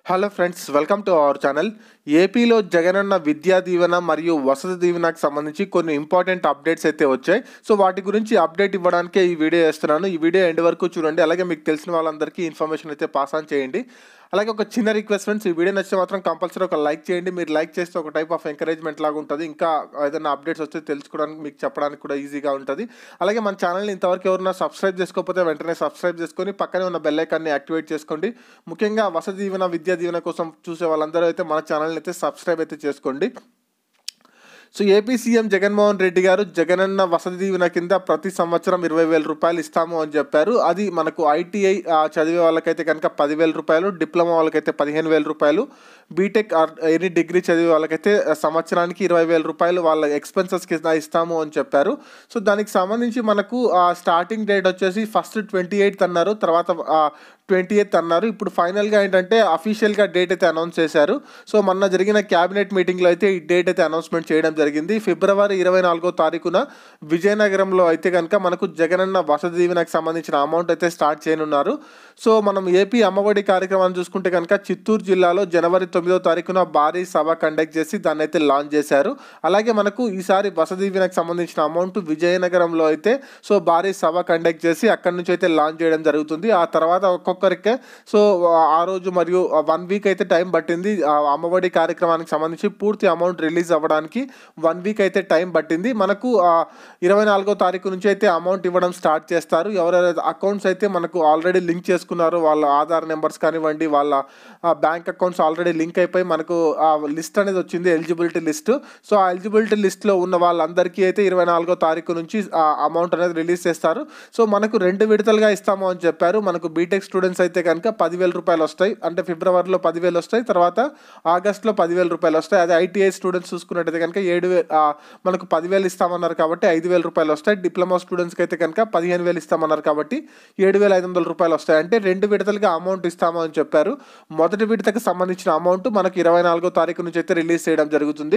hello friends welcome to our channel ఏపీలో జగనన్న విద్యా దీవెన మరియు వసతి దీవెనకు సంబంధించి కొన్ని ఇంపార్టెంట్ అప్డేట్స్ అయితే వచ్చాయి సో వాటి గురించి అప్డేట్ ఇవ్వడానికే ఈ వీడియో చేస్తున్నాను ఈ వీడియో ఎండ్ వరకు చూడండి అలాగే మీకు తెలిసిన వాళ్ళందరికీ ఇన్ఫర్మేషన్ అయితే పాస్ ఆన్ చేయండి అలాగే ఒక చిన్న రిక్వెస్ట్ ఫ్రెండ్స్ ఈ వీడియో నచ్చితే మాత్రం కంపల్సరీ ఒక లైక్ చేయండి మీరు లైక్ చేస్తే ఒక టైప్ ఆఫ్ ఎంకరేజ్మెంట్ లాగా ఉంటుంది ఇంకా ఏదైనా అప్డేట్స్ వస్తే తెలుసుకోవడానికి మీకు చెప్పడానికి కూడా ఈజీగా ఉంటుంది అలాగే మన ఛానల్ని ఇంతవరకు ఎవరైనా సబ్స్క్రైబ్ చేసుకోకపోతే వెంటనే సబ్స్క్రైబ్ చేసుకొని పక్కనే ఉన్న బెల్ ఐకాన్ని యాక్టివేట్ చేసుకోండి ముఖ్యంగా వసతి దీవెన విద్యా దీవెన కోసం చూసే వాళ్ళందరూ అయితే మన ఛానల్ని అయితే సబ్స్క్రైబ్ అయితే చేసుకోండి so AP CM Jaganmohan Reddy garu Jagananna వసతి దీవెన కింద ప్రతి సంవత్సరం ఇరవై వేల రూపాయలు ఇస్తాము అని చెప్పారు అది మనకు ఐటీఐ చదివే వాళ్ళకైతే కనుక పదివేల రూపాయలు డిప్లొమా వాళ్ళకైతే పదిహేను వేల రూపాయలు బీటెక్ ఆర్ ఎనీ డిగ్రీ చదివే వాళ్ళకైతే సంవత్సరానికి ఇరవై వేల రూపాయలు వాళ్ళ ఎక్స్పెన్సెస్ కింద ఇస్తాము అని చెప్పారు సో దానికి సంబంధించి మనకు స్టార్టింగ్ డేట్ వచ్చేసి ఫస్ట్ ట్వంటీ ఎయిత్ అన్నారు తర్వాత ట్వంటీ ఎయిత్ అన్నారు ఇప్పుడు ఫైనల్గా ఏంటంటే అఫీషియల్గా డేట్ అయితే అనౌన్స్ చేశారు సో మొన్న జరిగిన క్యాబినెట్ మీటింగ్లో అయితే ఈ డేట్ అయితే అనౌన్స్మెంట్ చేయడం జరిగింది ఫిబ్రవరి ఇరవై నాలుగో తారీఖున విజయనగరంలో అయితే కనుక మనకు జగనన్న వసతి దీవెనకు సంబంధించిన అమౌంట్ అయితే స్టార్ట్ చేయనున్నారు సో మనం ఏపీ అమ్మఒడి కార్యక్రమాన్ని చూసుకుంటే కనుక చిత్తూరు జిల్లాలో జనవరి తొమ్మిదో తారీఖున భారీ సభ కండక్ట్ చేసి దాన్ని అయితే లాంచ్ చేశారు అలాగే మనకు ఈసారి వసతి దీవెనకు సంబంధించిన అమౌంట్ విజయనగరంలో అయితే సో భారీ సభ కండక్ట్ చేసి అక్కడి నుంచి అయితే లాంచ్ చేయడం జరుగుతుంది ఆ తర్వాత ఒక్కొక్కరికే సో ఆ రోజు మరియు వన్ వీక్ అయితే టైం పట్టింది అమ్మఒడి కార్యక్రమానికి సంబంధించి పూర్తి అమౌంట్ రిలీజ్ అవ్వడానికి వన్ వీక్ అయితే టైం పట్టింది మనకు ఇరవై నాలుగో తారీఖు నుంచి అయితే అమౌంట్ ఇవ్వడం స్టార్ట్ చేస్తారు ఎవరైతే అకౌంట్స్ అయితే మనకు ఆల్రెడీ లింక్ చేసుకున్నారో వాళ్ళ ఆధార్ నెంబర్స్ కానివ్వండి వాళ్ళ బ్యాంక్ అకౌంట్స్ ఆల్రెడీ లింక్ అయిపోయి మనకు ఆ లిస్ట్ అనేది వచ్చింది ఎలిజిబిలిటీ లిస్ట్ సో ఆ ఎలిజిబిలిటీ లిస్ట్లో ఉన్న వాళ్ళందరికీ అయితే ఇరవై నాలుగో తారీఖు నుంచి ఆ అమౌంట్ అనేది రిలీజ్ చేస్తారు సో మనకు రెండు విడతలుగా ఇస్తాము అని చెప్పారు మనకు బీటెక్ స్టూడెంట్స్ అయితే కనుక పదివేల రూపాయలు వస్తాయి అంటే ఫిబ్రవరిలో పదివేలు వస్తాయి తర్వాత ఆగస్ట్లో పదివేల రూపాయలు వస్తాయి అదే ఐటీఐ స్టూడెంట్స్ చూసుకున్నట్టయితే కనుక ఏడు మనకు పదివేలు ఇస్తామన్నారు కాబట్టి ఐదు వేల రూపాయలు వస్తాయి డిప్లొమా స్టూడెంట్స్కి అయితే కనుక పదిహేను వేలు ఇస్తామన్నారు కాబట్టి ఏడు వేల ఐదు వందల రూపాయలు వస్తాయి అంటే రెండు విడతలుగా అమౌంట్ ఇస్తామని చెప్పారు మొదటి విడతకు సంబంధించిన అమౌంట్ మనకు ఇరవై నాలుగో తారీఖు నుంచి అయితే రిలీజ్ చేయడం జరుగుతుంది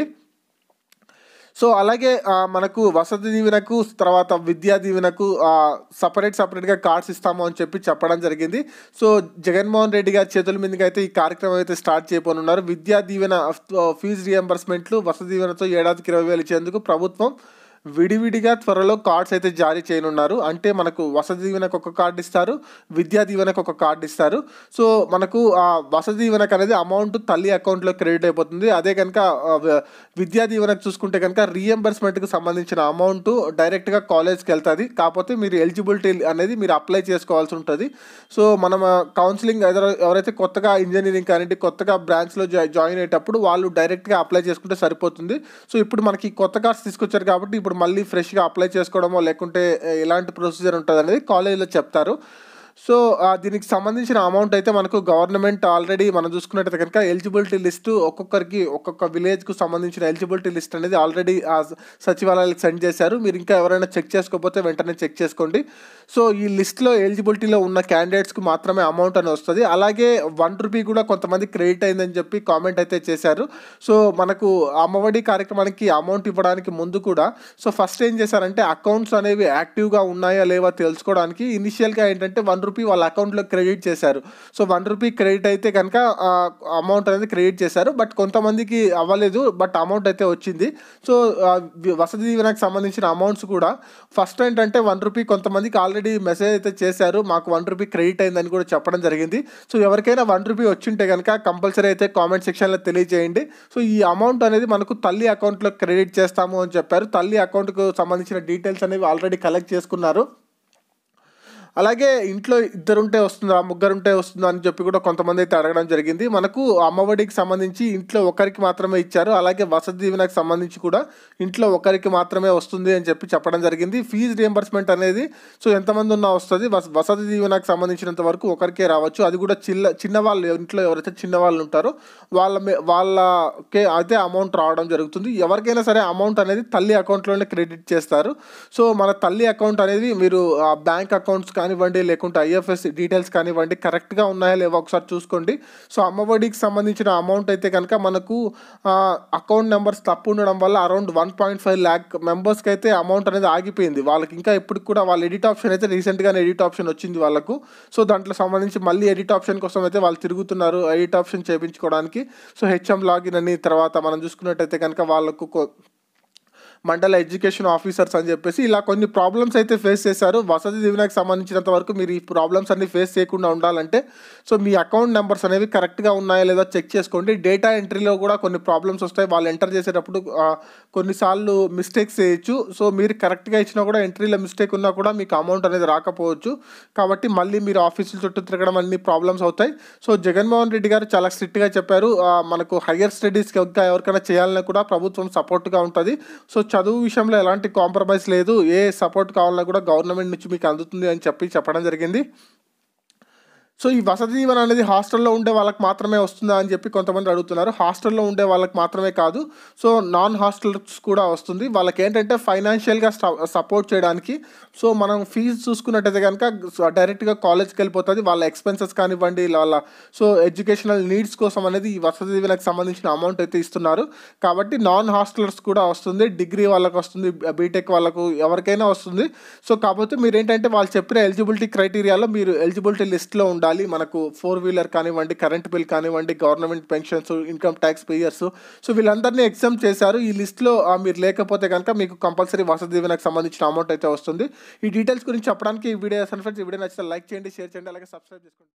సో అలాగే మనకు వసతి దీవెనకు తర్వాత విద్యా దీవెనకు సపరేట్ సపరేట్గా కార్డ్స్ ఇస్తాము అని చెప్పి చెప్పడం జరిగింది సో జగన్మోహన్ రెడ్డి గారి చేతుల మీదుగా అయితే ఈ కార్యక్రమం అయితే స్టార్ట్ చేయబోనున్నారు విద్యా దీవెన ఫీజు రియంబర్స్మెంట్లు వసతి దీవెనతో ఏడాదికి ఇరవై వేలు ఇచ్చేందుకు ప్రభుత్వం విడివిడిగా త్వరలో కార్డ్స్ అయితే జారీ చేయనున్నారు అంటే మనకు వసతి దీవెనకు ఒక కార్డు ఇస్తారు విద్యా దీవెనకు ఒక కార్డు ఇస్తారు సో మనకు ఆ వసతి దీవెనకు అనేది అమౌంట్ తల్లి అకౌంట్లో క్రెడిట్ అయిపోతుంది అదే కనుక విద్యా దీవెనకు చూసుకుంటే కనుక రీఎంబర్స్మెంట్కి సంబంధించిన అమౌంట్ డైరెక్ట్గా కాలేజ్కి వెళ్తుంది కాకపోతే మీరు ఎలిజిబిలిటీ అనేది మీరు అప్లై చేసుకోవాల్సి ఉంటుంది సో మనం కౌన్సిలింగ్ ఎవరైతే కొత్తగా ఇంజనీరింగ్ కానీ కొత్తగా బ్రాంచ్లో జాయిన్ అయ్యేటప్పుడు వాళ్ళు డైరెక్ట్గా అప్లై చేసుకుంటే సరిపోతుంది సో ఇప్పుడు మనకి కొత్త కార్డ్స్ తీసుకొచ్చారు కాబట్టి ఇప్పుడు మళ్ళీ ఫ్రెష్గా అప్లై చేసుకోవడమో లేకుంటే ఎలాంటి ప్రొసీజర్ ఉంటుంది అనేది కాలేజీలో చెప్తారు సో దీనికి సంబంధించిన అమౌంట్ అయితే మనకు గవర్నమెంట్ ఆల్రెడీ మనం చూసుకున్నట్టయితే కనుక ఎలిజిబిలిటీ లిస్టు ఒక్కొక్కరికి ఒక్కొక్క విలేజ్కు సంబంధించిన ఎలిజిబిలిటీ లిస్ట్ అనేది ఆల్రెడీ సచివాలయాలకు సెండ్ చేశారు మీరు ఇంకా ఎవరైనా చెక్ చేసుకోకపోతే వెంటనే చెక్ చేసుకోండి సో ఈ లిస్ట్లో ఎలిజిబిలిటీలో ఉన్న క్యాండిడేట్స్కి మాత్రమే అమౌంట్ అని వస్తుంది అలాగే వన్ రూపీ కూడా కొంతమంది క్రెడిట్ అయిందని చెప్పి కామెంట్ అయితే చేశారు సో మనకు అమ్మఒడి కార్యక్రమానికి అమౌంట్ ఇవ్వడానికి ముందు కూడా సో ఫస్ట్ ఏం చేశారంటే అకౌంట్స్ అనేవి యాక్టివ్గా ఉన్నాయా లేవా తెలుసుకోవడానికి ఇనిషియల్గా ఏంటంటే వన్ రూపీ వాళ్ళ అకౌంట్లో క్రెడిట్ చేశారు సో వన్ రూపీ క్రెడిట్ అయితే కనుక అమౌంట్ అనేది క్రెడిట్ చేశారు బట్ కొంతమందికి అవ్వలేదు బట్ అమౌంట్ అయితే వచ్చింది సో వసతి దీవెనకు సంబంధించిన అమౌంట్స్ కూడా ఫస్ట్ ఏంటంటే వన్ రూపీ కొంతమందికి ఆల్రెడీ మెసేజ్ అయితే చేశారు మాకు వన్ రూపీ క్రెడిట్ అయిందని కూడా చెప్పడం జరిగింది సో ఎవరికైనా వన్ రూపీ వచ్చింటే కనుక కంపల్సరీ అయితే కామెంట్ సెక్షన్లో తెలియజేయండి సో ఈ అమౌంట్ అనేది మనకు తల్లి అకౌంట్లో క్రెడిట్ చేస్తాము అని చెప్పారు తల్లి అకౌంట్కు సంబంధించిన డీటెయిల్స్ అనేవి ఆల్రెడీ కలెక్ట్ చేసుకున్నారు అలాగే ఇంట్లో ఇద్దరుంటే వస్తుందా ముగ్గురుంటే వస్తుందా అని చెప్పి కూడా కొంతమంది అయితే అడగడం జరిగింది మనకు అమ్మఒడికి సంబంధించి ఇంట్లో ఒకరికి మాత్రమే ఇచ్చారు అలాగే వసతి దీవెనకు సంబంధించి కూడా ఇంట్లో ఒకరికి మాత్రమే వస్తుంది అని చెప్పి చెప్పడం జరిగింది ఫీజు రియంబర్స్మెంట్ అనేది సో ఎంతమంది ఉన్నా వస్తుంది వసతి దీవెనకు సంబంధించినంత వరకు ఒకరికే రావచ్చు అది కూడా చిన్న చిన్నవాళ్ళు ఇంట్లో ఎవరైతే చిన్నవాళ్ళు ఉంటారో వాళ్ళ వాళ్ళకే అయితే అమౌంట్ రావడం జరుగుతుంది ఎవరికైనా సరే అమౌంట్ అనేది తల్లి అకౌంట్లోనే క్రెడిట్ చేస్తారు సో మన తల్లి అకౌంట్ అనేది మీరు బ్యాంక్ అకౌంట్స్ కానివ్వండి లేకుంటే ఐఎఫ్ఎస్ డీటెయిల్స్ కానివ్వండి కరెక్ట్గా ఉన్నాయా లేవో ఒకసారి చూసుకోండి సో అమ్మఒడికి సంబంధించిన అమౌంట్ అయితే కనుక మనకు అకౌంట్ నెంబర్స్ తప్పు ఉండడం వల్ల around one point five lakh మెంబర్స్కి అయితే అమౌంట్ అనేది ఆగిపోయింది వాళ్ళకి ఇంకా ఇప్పటికి కూడా వాళ్ళ ఎడిట్ ఆప్షన్ అయితే రీసెంట్గానే ఎడిట్ ఆప్షన్ వచ్చింది వాళ్ళకు సో దాంట్లో సంబంధించి మళ్ళీ ఎడిట్ ఆప్షన్ కోసం అయితే వాళ్ళు తిరుగుతున్నారు ఎడిట్ ఆప్షన్ చేయించుకోవడానికి సో హెచ్ఎం లాగిన్ అని తర్వాత మనం చూసుకున్నట్టయితే కనుక వాళ్ళకు కొ- మండల ఎడ్యుకేషన్ ఆఫీసర్స్ అని చెప్పేసి ఇలా కొన్ని ప్రాబ్లమ్స్ అయితే ఫేస్ చేశారు వసతి దీవెనకు సంబంధించినంత వరకు మీరు ఈ ప్రాబ్లమ్స్ అన్ని ఫేస్ చేయకుండా ఉండాలంటే సో మీ అకౌంట్ నెంబర్స్ అనేవి కరెక్ట్గా ఉన్నాయా లేదా చెక్ చేసుకోండి డేటా ఎంట్రీలో కూడా కొన్ని ప్రాబ్లమ్స్ వస్తాయి వాళ్ళు ఎంటర్ చేసేటప్పుడు ఆ, కొన్నిసార్లు మిస్టేక్స్ చేయొచ్చు సో మీరు కరెక్ట్గా ఇచ్చినా కూడా ఎంట్రీలో మిస్టేక్ ఉన్నా కూడా మీకు అమౌంట్ అనేది రాకపోవచ్చు కాబట్టి మళ్ళీ మీరు ఆఫీసుల చుట్టూ తిరగడం అన్ని ప్రాబ్లమ్స్ అవుతాయి సో జగన్మోహన్ రెడ్డి గారు చాలా స్ట్రిక్ట్గా చెప్పారు ఆ, మనకు హయ్యర్ స్టడీస్కి ఇంకా ఎవరికైనా చేయాలన్నా కూడా ప్రభుత్వం సపోర్ట్గా ఉంటుంది సో చదువు విషయంలో ఎలాంటి కాంప్రమైజ్ లేదు ఏ సపోర్ట్ కావాలన్నా కూడా గవర్నమెంట్ నుంచి మీకు అందుతుంది అని చెప్పి చెప్పడం జరిగింది సో ఈ వసతి దీవెన అనేది హాస్టల్లో ఉండే వాళ్ళకి మాత్రమే వస్తుందా అని చెప్పి కొంతమంది అడుగుతున్నారు హాస్టల్లో ఉండే వాళ్ళకి మాత్రమే కాదు సో నాన్ హాస్టల్స్ కూడా వస్తుంది వాళ్ళకి ఏంటంటే ఫైనాన్షియల్గా సపోర్ట్ చేయడానికి సో మనం ఫీజు చూసుకున్నట్టయితే కనుక డైరెక్ట్గా కాలేజ్కి వెళ్ళిపోతుంది వాళ్ళ ఎక్స్పెన్సెస్ కానివ్వండి వాళ్ళ సో ఎడ్యుకేషనల్ నీడ్స్ కోసం అనేది ఈ వసతి దీవెనకు సంబంధించిన అమౌంట్ అయితే ఇస్తున్నారు కాబట్టి నాన్ హాస్టలర్స్ కూడా వస్తుంది డిగ్రీ వాళ్ళకి వస్తుంది బీటెక్ వాళ్ళకు ఎవరికైనా వస్తుంది సో కాకపోతే మీరు ఏంటంటే వాళ్ళు చెప్పిన ఎలిజిబిలిటీ క్రైటీరియాలో మీరు ఎలిజిబిలిటీ లిస్ట్లో ఉండాలి మనకు ఫోర్ వీలర్ కానివ్వండి కరెంట్ బిల్ కానివ్వండి government pensions income tax payers so వీళ్ళందరినీ ఎగ్జామ్ చేశారు ఈ లిస్ట్లో మీరు లేకపోతే కనుక మీకు కంపల్సరీ వసతి దీవెనకు సంబంధించిన అమౌంట్ అయితే వస్తుంది ఈ డీటెయిల్స్ గురించి చెప్పడానికి ఈ వీడియో చేస్తాను ఫ్రెండ్స్ ఈ వీడియో నచ్చితే లైక్ చేయండి షేర్ చేయండి అలాగే సబ్స్క్రైబ్ చేసుకోండి